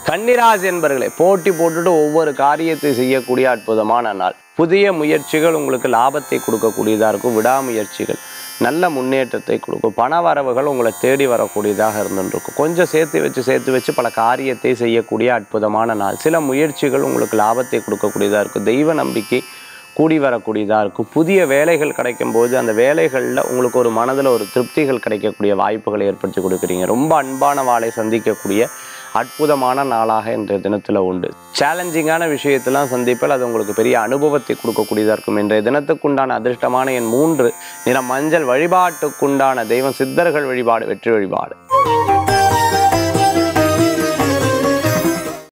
கன்னிராசி என்பர்களே போட்டி போட்டுட்டு ஒவ்வொரு காரியத்தை செய்யக்கூடிய அற்புதமான நாள் புதிய முயற்சிகள் உங்களுக்கு லாபத்தை கொடுக்கக்கூடியதாக இருக்கும் விடாமுயற்சிகள் நல்ல முன்னேற்றத்தை கொடுக்கும் பண வரவுகள் உங்களை தேடி வரக்கூடியதாக இருந்துருக்கும் கொஞ்சம் சேர்த்து வச்சு சேர்த்து வச்சு பல காரியத்தை செய்யக்கூடிய அற்புதமான நாள் சில முயற்சிகள் உங்களுக்கு லாபத்தை கொடுக்கக்கூடியதாக இருக்கும் தெய்வ நம்பிக்கை கூடி வரக்கூடியதாக இருக்கும் புதிய வேலைகள் கிடைக்கும் போது அந்த வேலைகளில் உங்களுக்கு ஒரு மனதில் ஒரு திருப்திகள் கிடைக்கக்கூடிய வாய்ப்புகளை ஏற்படுத்தி கொடுக்குறீங்க ரொம்ப அன்பான வாளை சந்திக்கக்கூடிய அற்புதமான நாளாக இன்றைய தினத்தில் உண்டு சேலஞ்சிங்கான விஷயத்தெல்லாம் சந்திப்பில் அது உங்களுக்கு பெரிய அனுபவத்தை கொடுக்கக்கூடியதாக இருக்கும் இன்றைய தினத்துக்குண்டான அதிர்ஷ்டமான என் மூன்று நிற மஞ்சள் வழிபாட்டுக்குண்டான தெய்வம் சித்தர்கள் வழிபாடு வெற்றி வழிபாடு